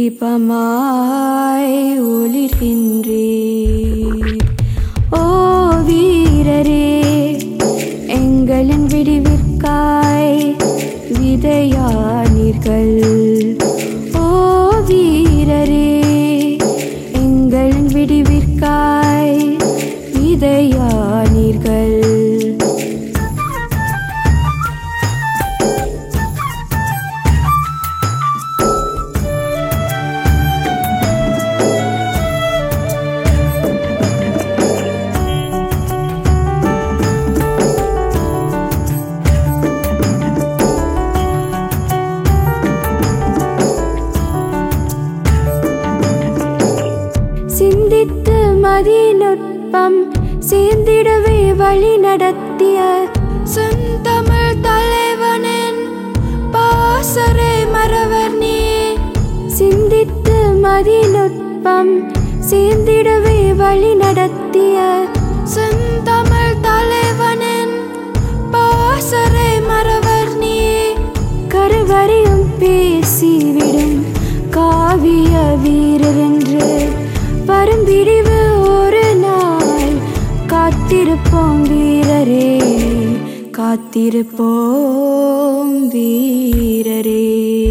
தீபமாய் ஒளிர்கின்றீர் ஓ வீரரே எங்களின் விடிவிற்காய் விதையானீர்கள் ஓ வீரரே எங்களின் விடிவிற்காய் விதையானீர்கள் சிந்தித்து மதிநுட்பம் சேர்ந்திடவே வழி நடத்திய செந்தமிழ் தலைவனின் பாசறை மறவர் நீ சிந்தித்து மதிநுட்பம் சேர்ந்திடவே வழி நடத்திய செந்தமிழ் தலைவனின் பாசறை மறவர் நீ கருவறையும் பேசிவிடும் காவிய வீரர் என்று வரும் விடிவு ஒரு நாள் காத்திருப்போம் வீரரே காத்திருப்போம் வீரரே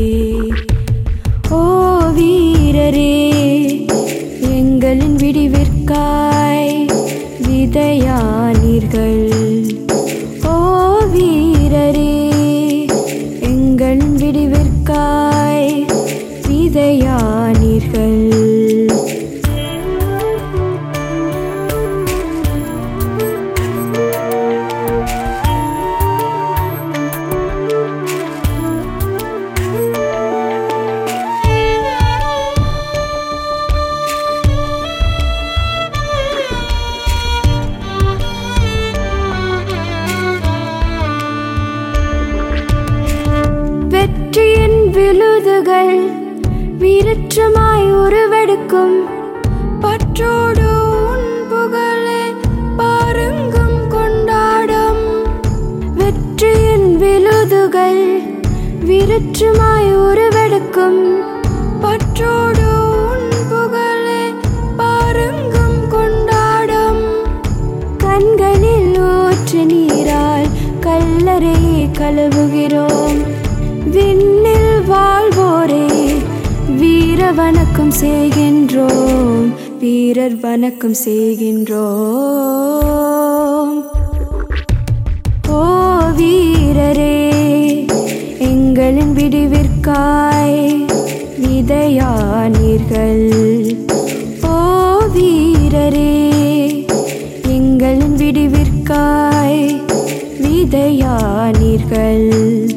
ஓ வீரரே எங்களின் விடிவிற்காய் விதையானீர்கள் ஓ வீரரே எங்களின் விடிவிற்காய் விதையானீர்கள் வெற்றியின் விழுதுகள் வீரற்றமாய் உருவெடுக்கும் பற்றோடு உன் புகழே பாருங்கும் கொண்டாடும் வெற்றியின் விழுதுகள் வீரற்றமாய் உருவெடுக்கும் பற்றோடு உன் புகழே பாருங்கும் கொண்டாடும் கண்களில் ஊற்று நீரால் கல்லறையை கழுவுகிறோம் விண்ணில் வாழ்வோரே வீர வணக்கம் செய்கின்றோம் வீரர் வணக்கம் செய்கின்றோம் ஓ வீரரே எங்களின் விடிவிற்காய் விதையானீர்கள் ஓ வீரரே எங்களின் விடிவிற்காய் விதையானீர்கள்